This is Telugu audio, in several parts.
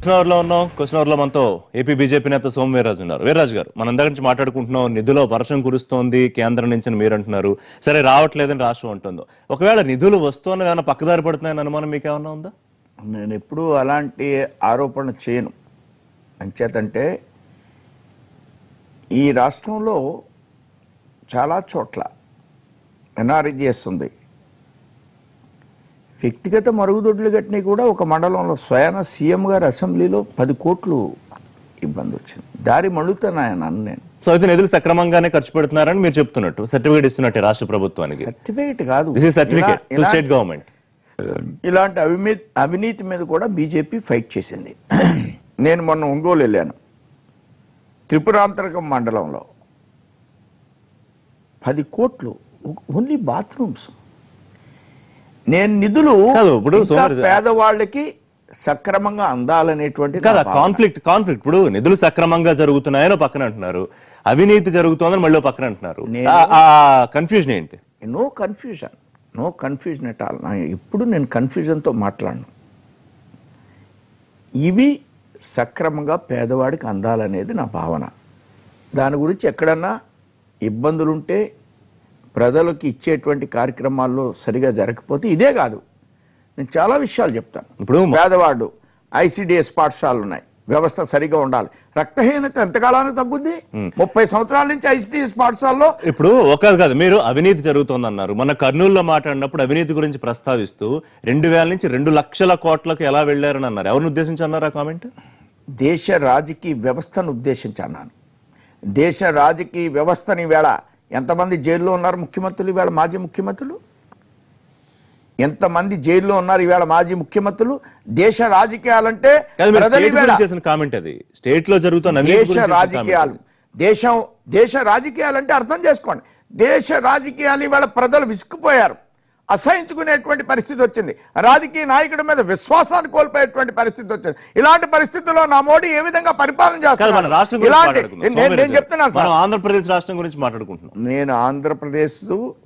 క్వశ్చన్ అవర్ లో ఉన్నాం క్వశ్చన్ అవర్ లో మనతో ఏపీ బీజేపీ నేత సోమ వీర్రాజు ఉన్నారు వీర్రాజు గారు మనం ఇందాక నుంచి మాట్లాడుకుంటున్నాం నిధుల వర్షం కురుస్తోంది కేంద్రం నుంచి అని మీరు అంటున్నారు సరే రావట్లేదని రాష్ట్రం అంటుందో ఒకవేళ నిధులు వస్తున్న ఏమైనా పక్కదారి పడుతున్నాయని అనుమానం మీకు ఏమైనా ఉందా నేను ఎప్పుడూ అలాంటి ఆరోపణ చేయను అంచేతంటే ఈ రాష్ట్రంలో చాలా చోట్ల ఎన్ఆర్జిఎస్ ఉంది వ్యక్తిగత మరుగుదొడ్లు కట్టినవి కూడా ఒక మండలంలో స్వయాన సీఎం గారు అసెంబ్లీలో పది కోట్లు ఇబ్బంది వచ్చింది దారి మళ్ళుతున్నాయని అన్న నేను సో అయితే నిధులు సక్రమంగానే ఖర్చు పెడుతున్నారని మీరు చెప్తున్నట్టు సర్టిఫికేట్ ఇస్తున్నట్టు రాష్ట్ర ప్రభుత్వానికి సర్టిఫికేట్ కాదు దిస్ ఇస్ సర్టిఫికేట్ ఇలా- ఇలా- స్టేట్ గవర్నమెంట్ ఇలాంటి అవినీతి అవినీతి మీద కూడా బీజేపీ ఫైట్ చేసింది నేను మొన్న ఒంగోలు వెళ్ళాను త్రిపురాంతరకం మండలంలో పది కోట్లు ఓన్లీ బాత్రూమ్స్ నేను నిధులు కాదు, ఇప్పుడు ఇంకా సోమవారం- పేదవాళ్ళకి సక్రమంగా అందాలనేటువంటి కదా నా భావన. కాన్ఫ్లిక్ట్ కాన్ఫ్లిక్ట్ ఇప్పుడు నిధులు సక్రమంగా జరుగుతున్నాయని ఓ పక్కన అంటున్నారు అవినీతి జరుగుతోందని మళ్ళీ ఓ పక్కన అంటున్నారు నేను- ఆ- ఆ కన్ఫ్యూజన్ ఏంటి no confusion no confusion at all ఇప్పుడు నేను కన్ఫ్యూజన్తో మాట్లాడను ఇవి సక్రమంగా పేదవాడికి అందాలనేది నా భావన దాని గురించి ఎక్కడన్నా ఇబ్బందులుంటే ప్రజలకు ఇచ్చేటువంటి కార్యక్రమాల్లో సరిగా జరగకపోతే ఇదే కాదు నేను చాలా విషయాలు చెప్తాను ఇప్పుడు మ- పేదవాడు ఐసిడిఎస్ పాఠశాలలు ఉన్నాయి వ్యవస్థ సరిగా ఉండాలి రక్తహీనత ఎంతకాలానికి తగ్గుద్ది ముప్పై సంవత్సరాల నుంచి ఐసిడిఎస్ పాఠశాలలో ఇప్పుడు ఒక కాదు మీరు అవినీతి జరుగుతోందన్నారు మన కర్నూలులో మాట్లాడినప్పుడు అవినీతి గురించి ప్రస్తావిస్తూ రెండు వేల నుంచి రెండు లక్షల కోట్లకు ఎలా వెళ్లారని అన్నారు ఎవరిని ఉద్దేశించి అన్నారు ఆ కామెంట్ దేశ రాజకీయ వ్యవస్థను ఉద్దేశించి అన్నాను దేశ రాజకీయ వ్యవస్థని వేళ ఎంతమంది జైల్లో ఉన్నారు ముఖ్యమంత్రులు ఈవేళ మాజీ ముఖ్యమంత్రులు ఎంతమంది జైల్లో ఉన్నారు ఈవేళ మాజీ ముఖ్యమంత్రులు దేశ రాజకీయాలంటే కాదు మీరు ప్రజలు స్టేట్ ఈవేళ గురించి చేసిన కామెంట్ అది స్టేట్ లో జరుగుతున్న అవినీతి దేశ గురించి చేసిన రాజకీయాలు comment. దేశం దేశ రాజకీయాలు అంటే అర్థం చేసుకోండి దేశ రాజకీయాలు ఇవాళ ప్రజలు విసుక్కుపోయారు అసహించుకునేటువంటి పరిస్థితి వచ్చింది రాజకీయ నాయకుడి మీద విశ్వాసాన్ని కోల్పోయేటువంటి పరిస్థితి వచ్చింది ఇలాంటి పరిస్థితుల్లో నా మోడీ ఏ విధంగా పరిపాలన కాదు మన చేస్తున్నారు రాష్ట్రం గురించి ఇలాంటి మాట్లాడుకుందాం. నేను- సోమవీర్ నేను గారు. చెప్తున్నాను సార్ మనం ఆంధ్రప్రదేశ్ రాష్ట్రం గురించి మాట్లాడుకుంటున్నాం నేను ఆంధ్రప్రదేశ్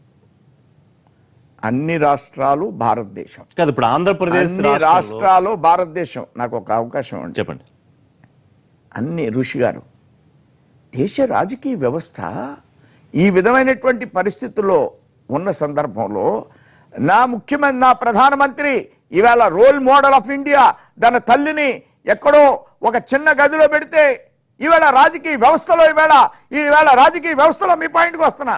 అన్ని రాష్ట్రాలు భారతదేశం కాదు ఇప్పుడు ఆంధ్రప్రదేశ్ అన్ని రాష్ట్రంలో- రాష్ట్రాలు భారతదేశం నాకు ఒక అవకాశం ఇవ్వండి చెప్పండి అన్ని ఋషి గారు దేశ రాజకీయ వ్యవస్థ ఈ విధమైనటువంటి పరిస్థితుల్లో ఉన్న సందర్భంలో నా ముఖ్యమంత్రి నా ప్రధానమంత్రి ఇవాళ రోల్ మోడల్ ఆఫ్ ఇండియా తన తల్లిని ఎక్కడో ఒక చిన్న గదిలో పెడితే ఈవేళ రాజకీయ వ్యవస్థలో ఈవేళ ఈవేళ రాజకీయ వ్యవస్థలో మీ పాయింట్కి వస్తున్నా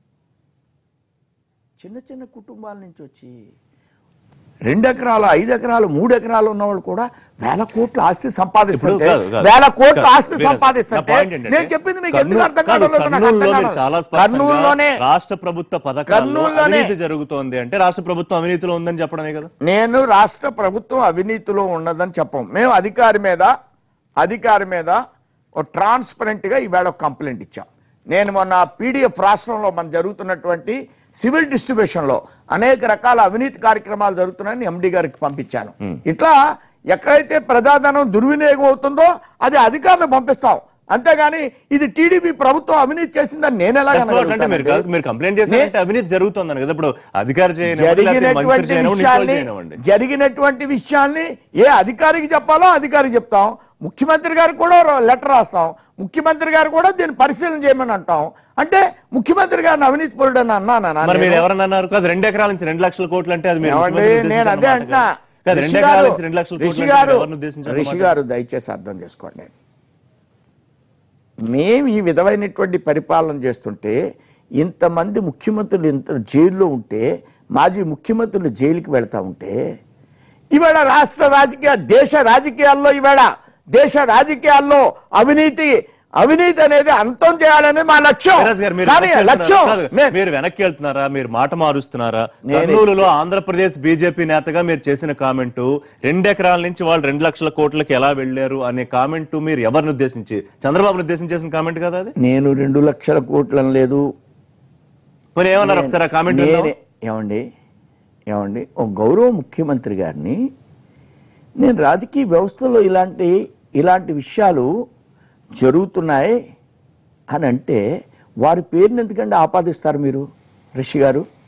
చిన్న చిన్న కుటుంబాల నుంచి వచ్చి రెండు ఎకరాలు ఐదు ఎకరాలు మూడు ఎకరాలు ఉన్నవాళ్ళు కూడా వేల కోట్ల ఆస్తి సంపాదిస్తుంటే ఇప్పుడు కాదు, కాదు. వేల కోట్ల కాదు, ఆస్తి వీరరాజు, సంపాదిస్తుంటే నా point ఏంటంటే, నేను చెప్పింది మీకు ఎందుకు కర్నూలు- అర్థం కాదు, కావడం లేదు నాకు కర్నూలులో అర్థం మీరు చాలా కాదు. స్పష్టంగా కర్నూలులోనే రాష్ట్ర ప్రభుత్వ పథకాల్లో కర్నూలులోనే- అవినీతి జరుగుతోంది అంటే రాష్ట్ర ప్రభుత్వం అవినీతిలో ఉందని చెప్పడమే కదా నేను రాష్ట్ర ప్రభుత్వం అవినీతిలో ఉన్నదని చెప్పం మేము అధికారి మీద అధికారి మీద ఒక ట్రాన్స్పరెంట్ గా ఈవేళ ఒక కంప్లైంట్ ఇచ్చాం నేను మొన్న పీడిఎఫ్ రాష్ట్రంలో మన జరుగుతున్నటువంటి సివిల్ డిస్ట్రిబ్యూషన్ లో అనేక రకాల అవినీతి కార్యక్రమాలు జరుగుతున్నాయని ఎండి గారికి పంపించాను ఇట్లా ఎక్కడైతే ప్రజాధనం దుర్వినియోగం అవుతుందో అది అధికారులకు పంపిస్తాం అంతేగాని ఇది టీడీపీ ప్రభుత్వం అవినీతి చేసిందని నేను ఎలా That's what అంటే మీరు కాదు, మీరు కంప్లైంట్ చేశారంటే అవినీతి జరుగుతుందని కదా ఇప్పుడు అధికారి చేయనివ్వండి, లేకపోతే మంత్రి జరిగినటువంటి చేయనివ్వండి, ఇంకోళ్ళు విషయాల్ని చేయనివ్వండి. జరిగినటువంటి విషయాల్ని ఏ అధికారికి చెప్పాలో అధికారికి చెప్తాం ముఖ్యమంత్రి గారికి కూడా లెటర్ రాస్తాం ముఖ్యమంత్రి గారు కూడా దీన్ని పరిశీలన చేయమని అంటాం అంటే ముఖ్యమంత్రి గారిని అవినీతి పరుడని అన్నానా మరి మీరు నేను? ఎవరన్నా అన్నారు కాదు రెండు ఎకరాల నుంచి రెండు లక్షల కోట్లు అంటే అది మీరు ఏమండి, ముఖ్యమంత్రిని నేను అదే ఉద్దేశించిన అంటున్నా మాట కాదు. కాదు రెండు రిషి ఎకరాల గారు నుంచి రెండు లక్షల రిషి కోట్లు గారు అంటే ఎవరిని ఉద్దేశించిన రిషి మాట? గారు దయచేసి అర్థం చేసుకోండి మేము ఈ విధమైనటువంటి పరిపాలన చేస్తుంటే ఇంతమంది ముఖ్యమంత్రులు ఇంత జైల్లో ఉంటే మాజీ ముఖ్యమంత్రులు జైలుకి వెళ్తా ఉంటే ఇవాళ రాష్ట్ర రాజకీయ దేశ రాజకీయాల్లో ఇవాళ దేశ రాజకీయాల్లో అవినీతి అవినీతి అనేది అంతం చేయాలనే మా లక్ష్యం వీరాజ్ గారు, మీరు కానీ వెనక్కి లక్ష్యం వెళ్తున్నారా? కాదు, నే- మీరు వెనక్కి వెళ్తున్నారా మీరు మాట మారుస్తున్నారా నేను- కర్నూలులో ఆంధ్రప్రదేశ్ బీజేపీ నేతగా మీరు చేసిన కామెంట్ రెండు ఎకరాల నుంచి వాళ్ళు రెండు లక్షల కోట్లకి ఎలా వెళ్లారు అనే కామెంట్ మీరు ఎవరిని ఉద్దేశించి చంద్రబాబుని ఉద్దేశించి చేసిన కామెంట్ కదా అది నేను రెండు లక్షల కోట్లను లేదు మరి ఏమన్నారు ఒకసారి ఆ కామెంట్ నేనే ఏమండి ఏమండి ఒక గౌరవ ముఖ్యమంత్రి గారిని నేను రాజకీయ వ్యవస్థలో ఇలాంటి ఇలాంటి విషయాలు జరుగుతున్నాయి అని అంటే వారి పేరుని ఎందుకంటే ఆపాదిస్తారు మీరు రిషి గారు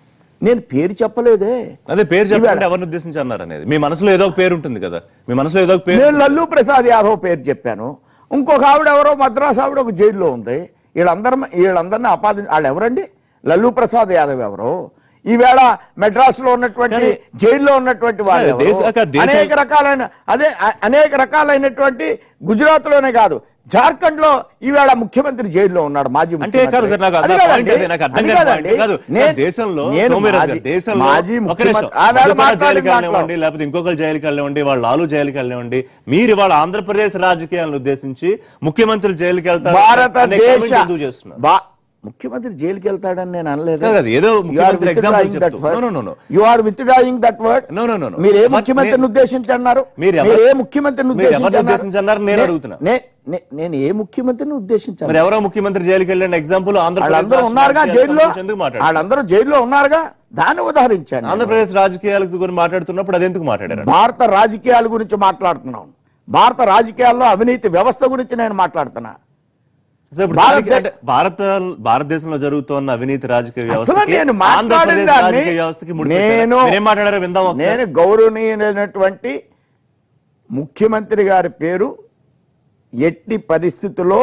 నేను పేరు చెప్పలేదే అదే పేరు చెప్పండి ఎవరిని ఉద్దేశించి అన్నారు అనేది మీ మనసులో ఏదో ఒక పేరు ఉంటుంది కదా మీ మనసులో ఏదో ఒక పేరు నేను లల్లు ప్రసాద్ యాదవ్ పేరు చెప్పాను ఇంకొక ఆవిడ ఎవరో మద్రాసు ఆవిడ ఒక జైల్లో ఉంది వీళ్ళందరం వీళ్ళందరినీ అపాది వాళ్ళు ఎవరండి లల్లు ప్రసాద్ యాదవ్ ఎవరు ఈవేళ మెడ్రాస్ లో ఉన్నటువంటి జైల్లో ఉన్నటువంటి వాళ్ళు అదే, దేశ- ఎవరు? అక్క, దేశం- అనేక రకాలైన అదే అ- అనేక రకాలైనటువంటి గుజరాత్ లోనే కాదు జార్ఖండ్ లో ఈవేళ ముఖ్యమంత్రి జైల్లో ఉన్నాడు మాజీ అంటే కాదు ముఖ్యమంత్రి. నాకు అది అర్థం కాదండి. point అదే, నాకు అర్థం అది కాని కాదండి. point కాదు. నేను- దేశంలో నేను సోమవీరాజు గారు, మాజీ- దేశంలో మాజీ ఒక నిమిషం. ముఖ్యమంత్రి ఆ వేళ మధుబాల మాట్లాడిన జైలుకి దాంట్లో వెళ్ళనివ్వండి లేకపోతే ఇంకొకరు జైలుకి వెళ్ళనివ్వండి వాళ్ళు లాలు జైలుకి వెళ్ళనివ్వండి మీరు ఇవాళ ఆంధ్రప్రదేశ్ రాజకీయాలను ఉద్దేశించి ముఖ్యమంత్రి జైలుకి వెళ్తారు అనే భారతదేశ comment ఎందుకు చేస్తున్నారు బా- ముఖ్యమంత్రి జైలుకి వెళ్తాడని నేను అనలేదు కాదు, అది ఏదో ముఖ్యమంత్రి example చెప్తూ. No, no, no, no. You are withdrawing that word No, no, no, no. మీరు ఏ మరి ముఖ్యమంత్రిని నేను- ఉద్దేశించి అన్నారు మీరు ఎవరు- మీరు ఏ ముఖ్యమంత్రిని మీరు ఎవరిని ఉద్దేశించి ఉద్దేశించి అన్నారు? నేను నే- అడుగుతున్నా. నే- నే- నేను ఏ ముఖ్యమంత్రిని ఉద్దేశించాను మరి ఎవరో ముఖ్యమంత్రి జైలుకి వెళ్ళిన ఎగ్జాంపుల్ ఆంధ్రప్రదేశ్ వాళ్ళందరూ రాష్ట్ర ఉన్నారుగా రాజకీయాలకు జైల్లో సంబంధించి ఎందుకు మాట్లాడారు వాళ్ళందరూ జైల్లో ఉన్నారుగా దాన్ని ఉదాహరించాను నేను. ఆంధ్రప్రదేశ్ రాజకీయాల గురించి మాట్లాడుతున్నప్పుడు అది ఎందుకు మాట్లాడారు భారత రాజకీయాల గురించి మాట్లాడుతున్నాం భారత రాజకీయాల్లో అవినీతి వ్యవస్థ గురించి నేను మాట్లాడుతున్నా సో ఇప్పుడు భారత- రాజకీయ- అంటే భారత భారతదేశంలో జరుగుతున్న అవినీతి రాజకీయ అసలు వ్యవస్థకి నేను మాట్లాడిన ఆంధ్రప్రదేశ్ దాన్ని రాజకీయ వ్యవస్థకి ముడిపెట్టారా? నేను మీరేం మాట్లాడారో విందాం ఒకసారి. నేను గౌరవనీయులైనటువంటి ముఖ్యమంత్రి గారి పేరు ఎట్టి పరిస్థితుల్లో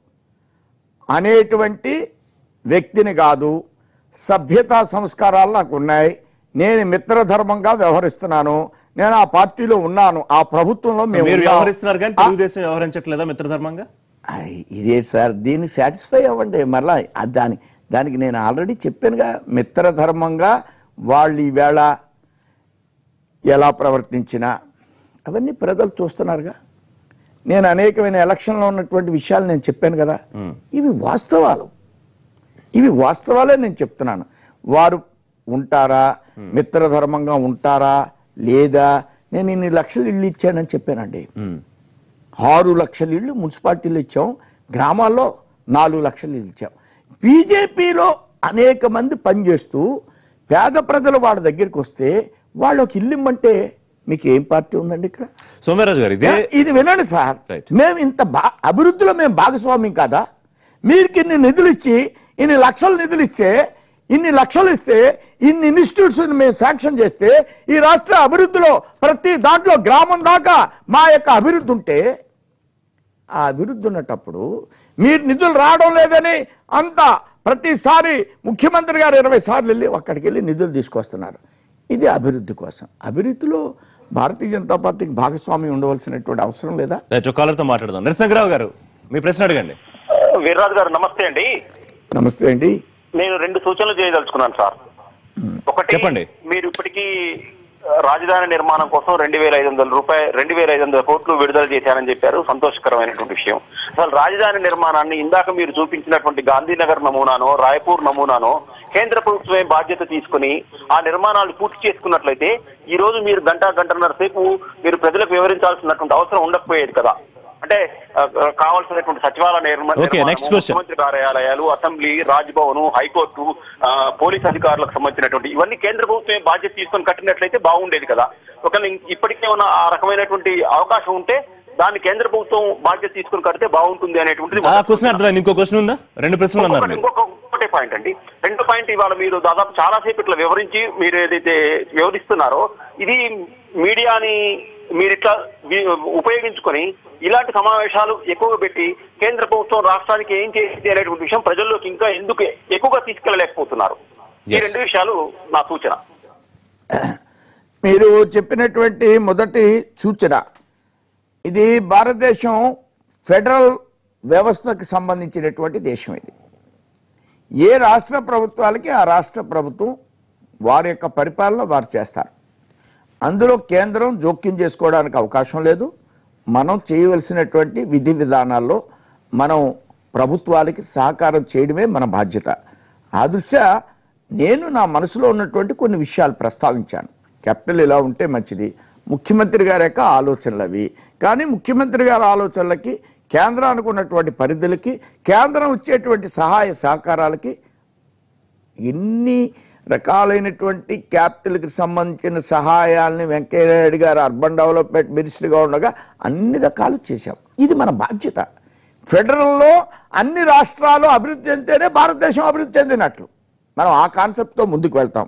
అనేటువంటి వ్యక్తిని కాదు సభ్యతా సంస్కారాలు నాకు ఉన్నాయి నేను మిత్రధర్మంగా వ్యవహరిస్తున్నాను నేను ఆ పార్టీలో ఉన్నాను ఆ ప్రభుత్వంలో మేము మీరు ఉన్నాం. వ్యవహరిస్తున్నారు కానీ ఆ- తెలుగుదేశం వ్యవహరించట్లేదా మిత్రధర్మంగా ఐ, ఇదే సార్ దీన్ని సాటిస్ఫై అవ్వండి మరలా ఆ దాని దానికి నేను ఆల్రెడీ చెప్పానుగా మిత్రధర్మంగా వాళ్ళు ఈవేళ ఎలా ప్రవర్తించినా అవన్నీ ప్రజలు చూస్తున్నారుగా నేను అనేకమైన ఎలక్షన్లో ఉన్నటువంటి విషయాలు నేను చెప్పాను కదా ఇవి వాస్తవాలు ఇవి వాస్తవాలే నేను చెప్తున్నాను వారు ఉంటారా మిత్రధర్మంగా ఉంటారా లేదా నేను ఇన్ని లక్షలు ఇల్లు ఇచ్చానని చెప్పానండి ఆరు లక్షల ఇళ్ళు మున్సిపాలిటీలు ఇచ్చాం గ్రామాల్లో నాలుగు లక్షలు ఇళ్ళు ఇచ్చాం బీజేపీలో అనేక మంది పనిచేస్తూ పేద ప్రజలు వాళ్ళ దగ్గరికి వస్తే వాళ్ళకి ఇల్లు ఇమ్మంటే మీకు ఏం పార్టీ ఉందండి ఇక్కడ సోమరాజు గారు ఇదే ఇది వినండి సార్ Right. మేము ఇంత బా అభివృద్ధిలో మేము భాగస్వామ్యం కాదా మీరు ఇన్ని నిధులు ఇచ్చి ఇన్ని లక్షల నిధులు ఇస్తే ఇన్ని లక్షలు ఇస్తే ఇన్ని ఇన్స్టిట్యూట్స్ మేము శాంక్షన్ చేస్తే ఈ రాష్ట్ర అభివృద్ధిలో ప్రతి దాంట్లో గ్రామం దాకా మా యొక్క అభివృద్ధి ఉంటే ఆ అభివృద్ధి ఉన్నటప్పుడు మీరు నిధులు రావడం లేదని అంత ప్రతిసారి ముఖ్యమంత్రి గారు ఇరవై సార్లు వెళ్ళి అక్కడికి వెళ్ళి నిధులు తీసుకొస్తున్నారు ఇది అభివృద్ధి కోసం అభివృద్ధిలో భారతీయ జనతా పార్టీకి భాగస్వామ్యం ఉండవలసినటువంటి అవసరం లేదా రైట్, ఒక కాలర్తో మాట్లాడదాం నరసింహరావు గారు మీ ప్రశ్న అడగండి వీర్రాజు గారు నమస్తే అండి నమస్తే అండి నేను రెండు సూచనలు చేయదలుచుకున్నాను సార్ ఒకటి చెప్పండి. మీరు ఇప్పటికీ ఆ, రాజధాని నిర్మాణం కోసం రెండు వేల ఐదు వందల రూపాయలు రెండు వేల ఐదు వందల కోట్లు విడుదల చేశారని చెప్పారు సంతోషకరమైనటువంటి విషయం అసలు రాజధాని నిర్మాణాన్ని ఇందాక మీరు చూపించినటువంటి గాంధీనగర్ నమూనానో రాయపూర్ నమూనానో కేంద్ర ప్రభుత్వమే బాధ్యత తీసుకుని ఆ నిర్మాణాలు పూర్తి చేసుకున్నట్లయితే ఈ రోజు మీరు గంట గంటన్నర సేపు మీరు ప్రజలకు వివరించాల్సినటువంటి అవసరం ఉండకపోయేది కదా అంటే ఆ, ఆ, కావాల్సినటువంటి సచివాలయ నిర్మ- Okay, నిర్మాణము, next question. ముఖ్యమంత్రి కార్యాలయాలు అసెంబ్లీ రాజ్భవన్ హైకోర్టు ఆ, పోలీస్ అధికారులకు సంబంధించినటువంటి ఇవన్నీ కేంద్ర ప్రభుత్వమే బాధ్యత తీసుకొని కట్టినట్లయితే బాగుండేది కదా ఒకవేళ ఇం- ఇప్పటికే ఉన్న ఆ రకమైనటువంటి అవకాశం ఉంటే దాన్ని కేంద్ర ప్రభుత్వం బాధ్యత తీసుకొని కడితే బాగుంటుంది అనేటువంటిది ఆ క్వశ్చన్ అర్థమైంది ఇంకో క్వశ్చన్ ఉందా రెండు ప్రశ్నలు అన్నారు ఇంకొకటి- మీరు ఇంకొక ఒకటే పాయింట్ అండి రెండో పాయింట్ ఇవాళ మీరు దాదాపు చాలా సేపు ఇట్లా వివరించి మీరు ఏదైతే వివరిస్తున్నారో ఇది మీడియాని మీరు ఇట్లా వి- ఉపయోగించుకొని ఇలాంటి సమావేశాలు ఎక్కువగా పెట్టి కేంద్ర ప్రభుత్వం రాష్ట్రానికి ఏం చేసింది అనేటువంటి విషయం ప్రజల్లోకి ఇంకా ఎందుకు ఎక్కువగా తీసుకెళ్ళలేకపోతున్నారు ఈ Yes. రెండు విషయాలు నా సూచన మీరు చెప్పినటువంటి మొదటి సూచన ఇది భారతదేశం ఫెడరల్ వ్యవస్థకు సంబంధించినటువంటి దేశం ఇది ఏ రాష్ట్ర ప్రభుత్వాలకి ఆ రాష్ట్ర ప్రభుత్వం వారి యొక్క పరిపాలన వారు చేస్తారు అందులో కేంద్రం జోక్యం చేసుకోవడానికి అవకాశం లేదు మనం చేయవలసినటువంటి విధి విధానాల్లో మనం ప్రభుత్వాలకి సహకారం చేయడమే మన బాధ్యత ఆ దృష్ట్యా నేను నా మనసులో ఉన్నటువంటి కొన్ని విషయాలు ప్రస్తావించాను క్యాపిటల్ ఇలా ఉంటే మంచిది ముఖ్యమంత్రి గారి యొక్క ఆలోచనలు అవి కానీ ముఖ్యమంత్రి గారి ఆలోచనలకి కేంద్రానికి ఉన్నటువంటి పరిధులకి కేంద్రం ఇచ్చేటువంటి సహాయ సహకారాలకి ఎన్ని రకాలైనటువంటి క్యాపిటల్కి సంబంధించిన సహాయాల్ని వెంకయ్యనాయుడు గారు అర్బన్ డెవలప్మెంట్ మినిస్టర్గా ఉండగా అన్ని రకాలు చేశాం ఇది మన బాధ్యత ఫెడరల్లో అన్ని రాష్ట్రాలు అభివృద్ధి చెందితేనే భారతదేశం అభివృద్ధి చెందినట్లు మనం ఆ కాన్సెప్ట్తో ముందుకు వెళ్తాం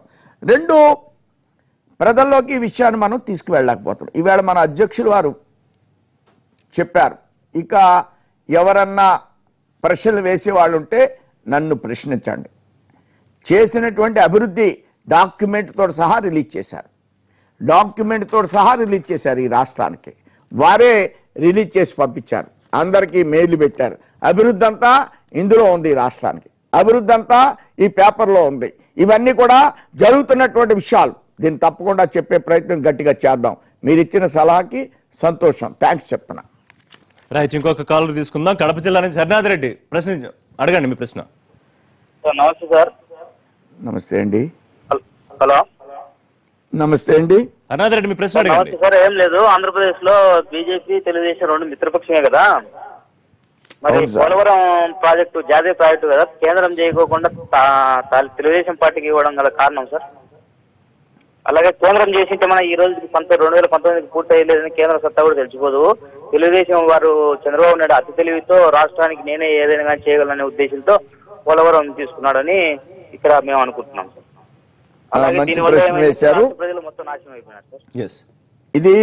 రెండు ప్రజల్లోకి ఈ విషయాన్ని మనం తీసుకువెళ్ళలేకపోతున్నాం ఈవేళ మన అధ్యక్షులు వారు చెప్పారు ఇక ఎవరన్నా ప్రశ్నలు వేసేవాళ్ళు ఉంటే నన్ను ప్రశ్నించండి చేసినటువంటి అభివృద్ధి డాక్యుమెంట్ తోటి సహా రిలీజ్ చేశారు డాక్యుమెంట్ తోటి సహా రిలీజ్ చేశారు ఈ రాష్ట్రానికి వారే రిలీజ్ చేసి పంపించారు అందరికీ మెయిల్ పెట్టారు అభివృద్ధి అంతా ఇందులో ఉంది ఈ రాష్ట్రానికి అభివృద్ధి అంతా ఈ పేపర్లో ఉంది ఇవన్నీ కూడా జరుగుతున్నటువంటి విషయాలు దీన్ని తప్పకుండా చెప్పే ప్రయత్నం గట్టిగా చేద్దాం మీరు ఇచ్చిన సలహాకి సంతోషం థ్యాంక్స్ చెప్తున్నా రైట్ ఇంకొక కాల్ తీసుకుందాం కడప జిల్లా నుంచి హరినాథ్ రెడ్డి ప్రశ్న అడగండి మీ ప్రశ్న సార్ నమస్తే సార్ నమస్తే అండి హల్- హలో నమస్తే అండి హరినాథ్ రెడ్డి మీ ప్రశ్న అడగండి నమస్తే సార్ ఏం లేదు ఆంధ్రప్రదేశ్ లో బీజేపీ తెలుగుదేశం రెండు మిత్రపక్షమే కదా మరి అవును సార్. పోలవరం ప్రాజెక్టు జాతీయ ప్రాజెక్టు కదా కేంద్రం చేయకోకుండా తా- తా- తెలుగుదేశం పార్టీకి ఇవ్వడం గల కారణం సార్ అలాగే కేంద్రం చేసింటే మన ఈ రోజుకి పంత రెండు వేల పంతొమ్మిదికి పూర్తి అయ్యలేదని కేంద్ర సత్తా కూడా తెలిసిపోదు తెలుగుదేశం వారు చంద్రబాబు నాయుడు అతి తెలివితో రాష్ట్రానికి నేనే ఏదైనా కానీ చేయగలననే ఉద్దేశంతో పోలవరం తీసుకున్నాడని ఇక్కడ మేము అనుకుంటున్నాం సార్ అలాగే మంచి దీనివల్ల ప్రశ్న ఏమైందంటే వేశారు. రాష్ట్ర ప్రజలు మొత్తం నాశనం అయిపోయినారు సార్ ఎస్ ఇది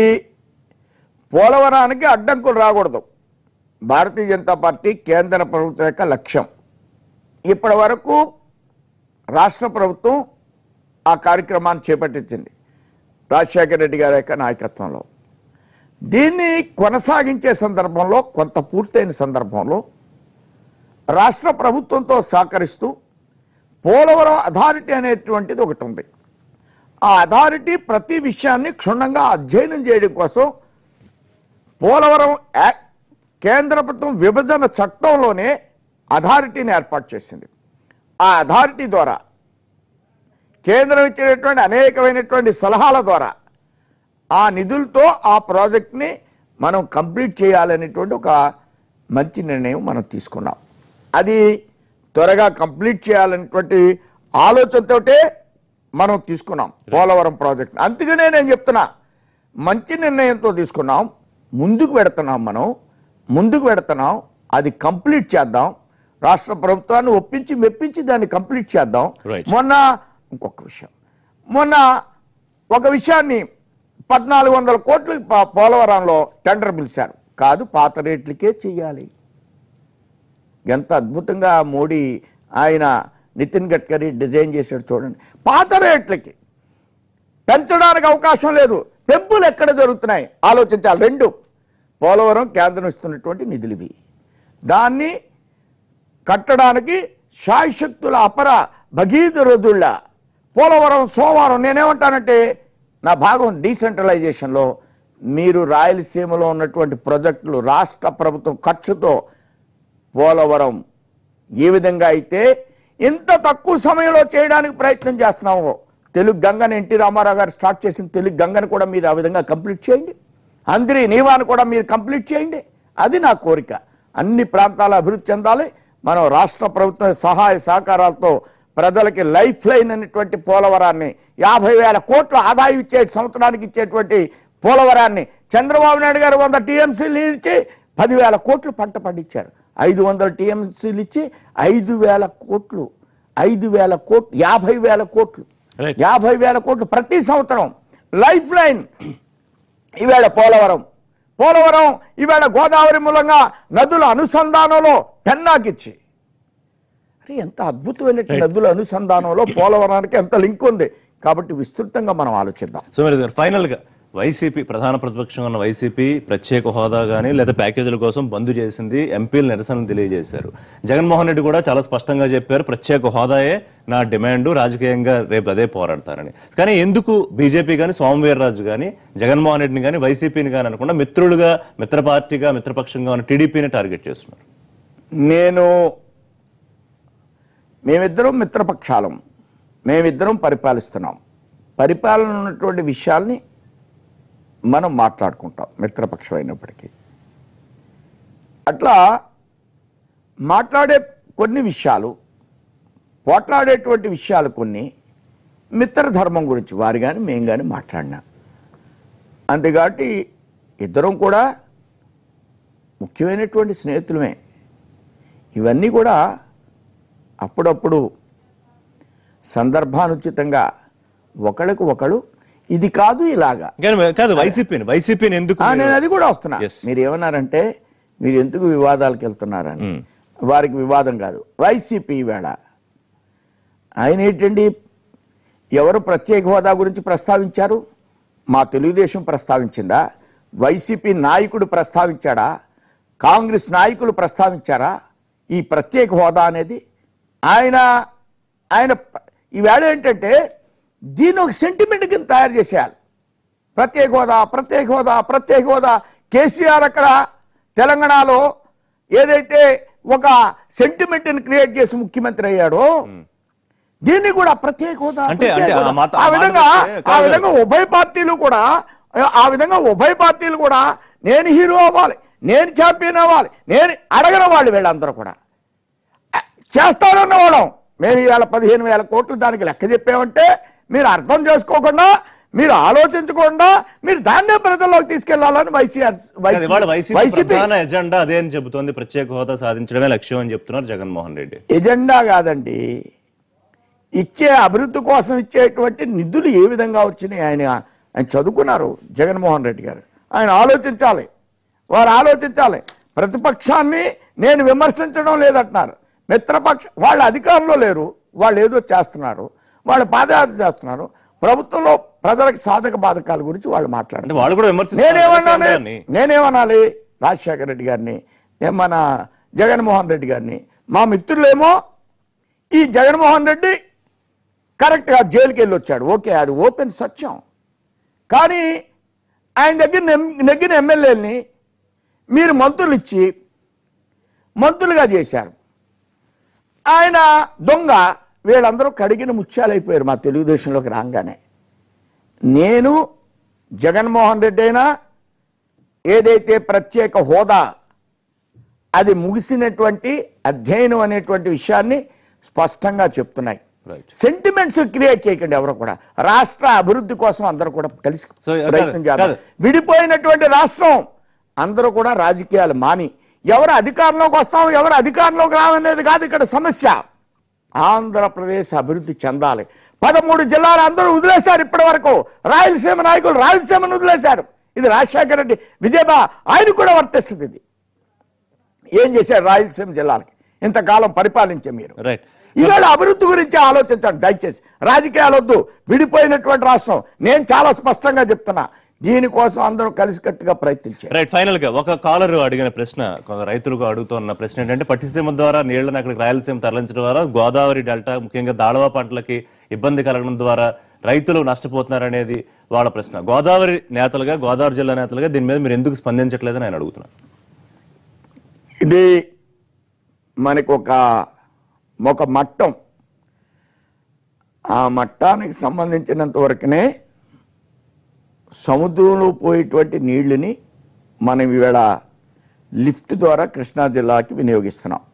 పోలవరానికి అడ్డంకులు రాకూడదు భారతీయ జనతా పార్టీ కేంద్ర ప్రభుత్వం యొక్క లక్ష్యం ఇప్పటి వరకు రాష్ట్ర ప్రభుత్వం ఆ కార్యక్రమాన్ని చేపట్టించింది రాజశేఖర రెడ్డి గారి యొక్క నాయకత్వంలో దీన్ని కొనసాగించే సందర్భంలో కొంత పూర్తయిన సందర్భంలో రాష్ట్ర ప్రభుత్వంతో సహకరిస్తూ పోలవరం అథారిటీ అనేటువంటిది ఒకటి ఉంది ఆ అథారిటీ ప్రతి విషయాన్ని క్షుణ్ణంగా అధ్యయనం చేయడం కోసం పోలవరం యా- కేంద్ర ప్రభుత్వం విభజన చట్టంలోనే అథారిటీని ఏర్పాటు చేసింది ఆ అథారిటీ ద్వారా కేంద్రం ఇచ్చినటువంటి అనేకమైనటువంటి సలహాల ద్వారా ఆ నిధులతో ఆ ప్రాజెక్ట్ని మనం కంప్లీట్ చేయాలనేటువంటి ఒక మంచి నిర్ణయం మనం తీసుకున్నాం అది త్వరగా కంప్లీట్ చేయాలనేటువంటి ఆలోచనతోటే మనం తీసుకున్నాం పోలవరం ప్రాజెక్ట్ అందుకనే నేను చెప్తున్నా మంచి నిర్ణయంతో తీసుకున్నాం ముందుకు పెడుతున్నాం మనం ముందుకు పెడుతున్నాం అది కంప్లీట్ చేద్దాం రాష్ట్ర ప్రభుత్వాన్ని ఒప్పించి మెప్పించి దాన్ని కంప్లీట్ చేద్దాం Right. మొన్న ఇంకొక విషయం మొన్న ఒక విషయాన్ని పద్నాలుగు వందల కోట్లు ప- పోలవరంలో టెండర్ పిలిచారు కాదు పాత రేట్లకే చెయ్యాలి ఎంత అద్భుతంగా మోడీ ఆయన నితిన్ గడ్కరీ డిజైన్ చేశాడు చూడండి పాత రేట్లకి పెంచడానికి అవకాశం లేదు పెంపులు ఎక్కడ జరుగుతున్నాయి ఆలోచించాలి రెండు పోలవరం కేంద్రం ఇస్తున్నటువంటి నిధులు ఇవి దాన్ని కట్టడానికి శాయశక్తుల అపర భగీరథుళ్ళ పోలవరం సోమవారం నేనేమంటానంటే నా భాగం డీసెంట్రలైజేషన్లో మీరు రాయలసీమలో ఉన్నటువంటి ప్రాజెక్టులు రాష్ట్ర ప్రభుత్వం ఖర్చుతో పోలవరం ఏ విధంగా అయితే ఇంత తక్కువ సమయంలో చేయడానికి ప్రయత్నం చేస్తున్నాము తెలుగు గంగని ఎన్టీ రామారావు గారు స్టార్ట్ చేసిన తెలుగు గంగని కూడా మీరు ఆ విధంగా కంప్లీట్ చేయండి అందరి నీవాను కూడా మీరు కంప్లీట్ చేయండి అది నా కోరిక అన్ని ప్రాంతాలు అభివృద్ధి చెందాలి మనం రాష్ట్ర ప్రభుత్వం సహాయ సహకారాలతో ప్రజలకి లైఫ్ లైన్ అనేటువంటి పోలవరాన్ని యాభై వేల కోట్ల ఆదాయం ఇచ్చే సంవత్సరానికి ఇచ్చేటువంటి పోలవరాన్ని చంద్రబాబు నాయుడు గారు వంద టీఎంసీలు ఇచ్చి పదివేల కోట్లు పంట పండించారు ఐదు వందల టీఎంసీలు ఇచ్చి ఐదు వేల కోట్లు ఐదు వేల కోట్లు యాభై వేల కోట్లు Right. యాభై వేల కోట్లు ప్రతి సంవత్సరం లైఫ్ లైన్ ఈవేళ పోలవరం పోలవరం ఈవేళ గోదావరి మూలంగా నదుల అనుసంధానంలో పెన్నాకిచ్చి అరే ఎంత అద్భుతమైన నదుల అనుసంధానంలో పోలవరానికి ఎంత లింక్ ఉంది కాబట్టి విస్తృతంగా మనం ఆలోచిద్దాం సుమేష్ గారు ఫైనల్ గా వైసీపీ ప్రధాన ప్రతిపక్షం ఉన్న వైసీపీ ప్రత్యేక హోదా కానీ లేదా ప్యాకేజీల కోసం బంద్ చేసింది ఎంపీలు నిరసన తెలియజేశారు జగన్మోహన్ రెడ్డి కూడా చాలా స్పష్టంగా చెప్పారు ప్రత్యేక హోదాయే నా డిమాండ్ రాజకీయంగా రేపు అదే పోరాడతారని కానీ ఎందుకు బీజేపీ కానీ సోమవీర్రాజు కానీ జగన్మోహన్ రెడ్డిని కానీ వైసీపీని కానీ అనకుండా మిత్రులుగా మిత్ర పార్టీగా మిత్రపక్షంగా ఉన్న టీడీపీని టార్గెట్ చేస్తున్నారు నేను మేమిద్దరం మిత్రపక్షాలం మేమిద్దరం పరిపాలిస్తున్నాం పరిపాలన ఉన్నటువంటి విషయాల్ని మనం మాట్లాడుకుంటాం మిత్రపక్షం అయినప్పటికీ అట్లా మాట్లాడే కొన్ని విషయాలు పోట్లాడేటువంటి విషయాలు కొన్ని మిత్రధర్మం గురించి వారు కానీ మేము కానీ మాట్లాడినా అంతేకాబట్టి ఇద్దరం కూడా ముఖ్యమైనటువంటి స్నేహితులమే ఇవన్నీ కూడా అప్పుడప్పుడు సందర్భానుచితంగా ఒకళ్ళకు ఒకళ్ళు ఇది కాదు ఇలాగా కానీ కాదు వైసీపీని వైసీపీని ఎందుకు ఆ, మీరు- నేను అది కూడా వస్తున్నా Yes. మీరు ఏమన్నారంటే మీరు ఎందుకు వివాదాలకు వెళ్తున్నారని వారికి వివాదం కాదు వైసీపీ వేళ ఆయన ఏంటండి ఎవరు ప్రత్యేక హోదా గురించి ప్రస్తావించారు మా తెలుగుదేశం ప్రస్తావించిందా వైసీపీ నాయకుడు ప్రస్తావించాడా కాంగ్రెస్ నాయకులు ప్రస్తావించారా ఈ ప్రత్యేక హోదా అనేది ఆయన ఆయన ప- ఈవేళ ఏంటంటే దీన్ని ఒక సెంటిమెంట్ కింద తయారు చేసేయాలి ప్రత్యేక హోదా ప్రత్యేక హోదా ప్రత్యేక హోదా కేసీఆర్ అక్కడ తెలంగాణలో ఏదైతే ఒక సెంటిమెంట్ క్రియేట్ చేసి ముఖ్యమంత్రి అయ్యాడో దీన్ని కూడా ప్రత్యేక హోదా అంటే- ప్రత్యేక అంటే ఆ హోదా. మాట- ఆ ఆ మాట విధంగా వస్తే ఆ కాదు. విధంగా ఉభయ పార్టీలు కూడా ఆ విధంగా ఉభయ పార్టీలు కూడా నేను హీరో అవ్వాలి నేను ఛాంపియన్ అవ్వాలి నేను అడగని వాళ్ళు వీళ్ళందరూ కూడా చేస్తారన్న వాళ్ళం మేము ఇవాళ పదిహేను వేల కోట్లు దానికి లెక్క చెప్పామంటే మీరు అర్థం చేసుకోకుండా మీరు ఆలోచించకుండా మీరు దాన్నే ప్రజల్లోకి తీసుకెళ్లాలని వైసీఆర్ కాదు, ఇవాళ వైసీపీ వైసీపీ ప్రధాన ఎజెండా అదే అని చెబుతోంది ప్రత్యేక హోదా సాధించడమే లక్ష్యం అని చెప్తున్నారు జగన్మోహన్ రెడ్డి ఎజెండా కాదండి ఇచ్చే అభివృద్ధి కోసం ఇచ్చేటువంటి నిధులు ఏ విధంగా వచ్చినాయి ఆయన ఆయన చదువుకున్నారు జగన్మోహన్ రెడ్డి గారు ఆయన ఆలోచించాలి వారు ఆలోచించాలి ప్రతిపక్షాన్ని నేను విమర్శించడం లేదంటున్నారు మిత్రపక్ష వాళ్ళు అధికారంలో లేరు వాళ్ళు ఏదో చేస్తున్నారు వాళ్ళు పాదయాత్ర చేస్తున్నారు ప్రభుత్వంలో ప్రజలకు సాధక బాధకాల గురించి వాళ్ళు అంటే మాట్లాడుతున్నారు వాళ్ళు కూడా విమర్శిస్తున్నారు నేనేమన్నాను కేంద్రాన్ని. నేనేమనాలి రాజశేఖర రెడ్డి గారిని నేను మన జగన్మోహన్ రెడ్డి గారిని మా మిత్రులేమో ఈ జగన్మోహన్ రెడ్డి కరెక్ట్గా జైలుకి వెళ్ళి వచ్చాడు ఓకే అది ఓపెన్ సత్యం కానీ ఆయన దగ్గర నెమ్- నెగ్గిన ఎమ్మెల్యేలని మీరు మంత్రులు ఇచ్చి మంత్రులుగా చేశారు ఆయన దొంగ వీళ్ళందరూ కడిగిన ముత్యాలైపోయారు మా తెలుగుదేశంలోకి రాగానే నేను జగన్మోహన్ రెడ్డి అయినా ఏదైతే ప్రత్యేక హోదా అది ముగిసినటువంటి అధ్యయనం అనేటువంటి విషయాన్ని స్పష్టంగా చెప్తున్నాయి Right. సెంటిమెంట్స్ క్రియేట్ చేయకండి ఎవరు కూడా రాష్ట్ర అభివృద్ధి కోసం అందరూ కూడా కలిసి So, కాదు, ప్రయత్నం చేద్దాం కాదు. విడిపోయినటువంటి రాష్ట్రం అందరూ కూడా రాజకీయాలు మాని ఎవరు అధికారంలోకి వస్తాం ఎవరు అధికారంలోకి రావనేది కాదు ఇక్కడ సమస్య ఆంధ్రప్రదేశ్ అభివృద్ధి చెందాలి పదమూడు జిల్లాలు అందరూ వదిలేశారు ఇప్పటి వరకు రాయలసీమ నాయకులు రాయలసీమను వదిలేశారు ఇది రాజశేఖర రెడ్డి విజయబా ఆయన కూడా వర్తిస్తుంది ఇది ఏం చేశారు రాయలసీమ జిల్లాలకి ఇంతకాలం పరిపాలించే మీరు రైట్ ఇవాళ అభివృద్ధి గురించి ఆలోచించండి దయచేసి రాజకీయాలు వద్దు విడిపోయినటువంటి రాష్ట్రం నేను చాలా స్పష్టంగా చెప్తున్నా దీనికోసం అందరూ కలిసికట్టుగా ప్రయత్నించారు రైట్ ఫైనల్ గా ఒక కాలర్ అడిగిన ప్రశ్న కొంత రైతులకు అడుగుతున్న ప్రశ్న ఏంటంటే పట్టిసీమ ద్వారా నీళ్లను అక్కడికి రాయలసీమ తరలించడం ద్వారా గోదావరి డెల్టా ముఖ్యంగా దాళవా పంటలకి ఇబ్బంది కలగడం ద్వారా రైతులు నష్టపోతున్నారనేది వాళ్ళ ప్రశ్న గోదావరి నేతలుగా గోదావరి జిల్లా నేతలుగా దీని మీద మీరు ఎందుకు స్పందించట్లేదని ఆయన అడుగుతున్నారు ఇది మనకు ఒక ఒక మట్టం ఆ మట్టానికి సంబంధించినంత వరకునే సముద్రంలో పోయేటువంటి నీళ్ళని మనం ఈవేళ లిఫ్ట్ ద్వారా కృష్ణా జిల్లాకి వినియోగిస్తున్నాం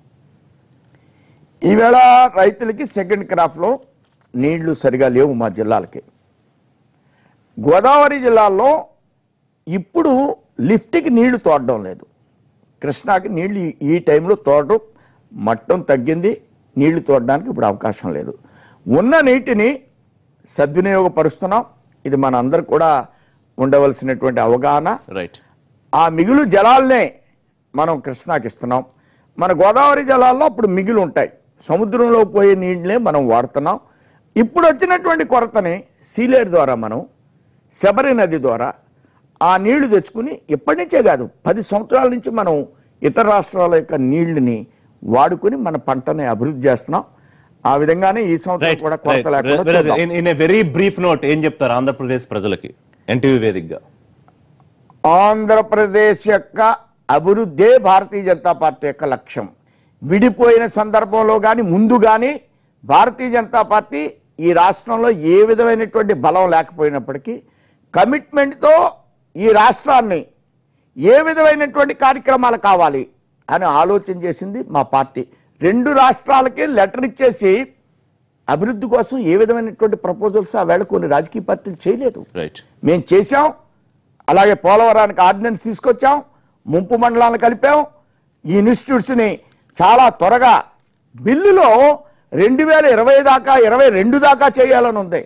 ఈవేళ రైతులకి సెకండ్ క్రాప్లో నీళ్లు సరిగా లేవు మా జిల్లాలకి గోదావరి జిల్లాలో ఇప్పుడు లిఫ్ట్కి నీళ్లు తోడడం లేదు కృష్ణాకి నీళ్లు ఈ- ఈ టైంలో తోడడం మట్టం తగ్గింది నీళ్లు తోడడానికి ఇప్పుడు అవకాశం లేదు ఉన్న నీటిని సద్వినియోగపరుస్తున్నాం ఇది మన అందరు కూడా ఉండవలసినటువంటి అవగాహన రైట్ ఆ మిగులు జలాలనే మనం కృష్ణాకి ఇస్తున్నాం మన గోదావరి జలాల్లో అప్పుడు మిగులు ఉంటాయి సముద్రంలో పోయే నీళ్ళనే మనం వాడుతున్నాం ఇప్పుడు వచ్చినటువంటి కొరతని సీలేరు ద్వారా మనం శబరి నది ద్వారా ఆ నీళ్లు తెచ్చుకుని ఎప్పటి నుంచే కాదు పది సంవత్సరాల నుంచి మనం ఇతర రాష్ట్రాల యొక్క నీళ్లని వాడుకుని మన పంటని అభివృద్ధి చేస్తున్నాం ఆ విధంగానే ఈ సంవత్సరం రైట్ కూడా కొరత లేకుండా చూద్దాం. In a very brief note ఏం చెప్తారు ఆంధ్రప్రదేశ్ ప్రజలకి ఎన్టీవీ వేదికగా ఆంధ్రప్రదేశ్ యొక్క అభివృద్ధే భారతీయ జనతా పార్టీ యొక్క లక్ష్యం విడిపోయిన సందర్భంలో కానీ ముందు కానీ భారతీయ జనతా పార్టీ ఈ రాష్ట్రంలో ఏ విధమైనటువంటి బలం లేకపోయినప్పటికీ కమిట్మెంట్తో ఈ రాష్ట్రాన్ని ఏ విధమైనటువంటి కార్యక్రమాలు కావాలి అని ఆలోచన చేసింది మా పార్టీ రెండు రాష్ట్రాలకి లెటర్ ఇచ్చేసి అభివృద్ధి కోసం ఏ విధమైనటువంటి ప్రపోజల్స్ ఆ వేళ కొన్ని రాజకీయ పార్టీలు చేయలేదు రైట్ మేము చేశాం అలాగే పోలవరానికి ఆర్డినెన్స్ తీసుకొచ్చాం ముంపు మండలాలను కలిపాం ఈ ఇన్స్టిట్యూట్స్ని చాలా త్వరగా బిల్లులో రెండు వేల ఇరవై దాకా ఇరవై రెండు దాకా చేయాలని ఉంది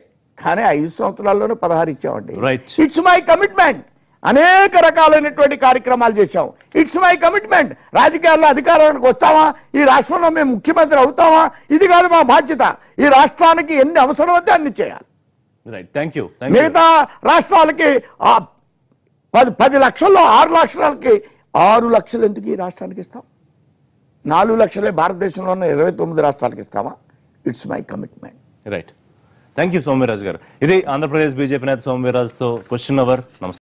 కానీ ఐదు సంవత్సరాల్లోనే పదహారు ఇచ్చామండి Right. ఇట్స్ మై కమిట్మెంట్ అనేక రకాలైనటువంటి కార్యక్రమాలు చేశాం ఇట్స్ మై కమిట్మెంట్ రాజకీయాల్లో అధికారానికి వస్తామా ఈ రాష్ట్రంలో మేము ముఖ్యమంత్రి అవుతామా ఇది కాదు మా బాధ్యత ఈ రాష్ట్రానికి ఎన్ని అవసరం వస్తే అన్ని చేయాలి right thank you thank you మిగతా రాష్ట్రాలకి ఆ పది పది లక్షల్లో ఆరు లక్షలకి ఆరు లక్షలు ఎందుకు ఈ రాష్ట్రానికి ఇస్తాం నాలుగు లక్షలే భారతదేశంలో ఉన్న ఇరవై తొమ్మిది రాష్ట్రాలకు ఇస్తామా it's my commitment right thank you Soumyaraj గారు ఇది ఆంధ్రప్రదేశ్ బీజేపీ నేత సౌమ్యరాజ్తో క్వశ్చన్ అవర్ నమస్తే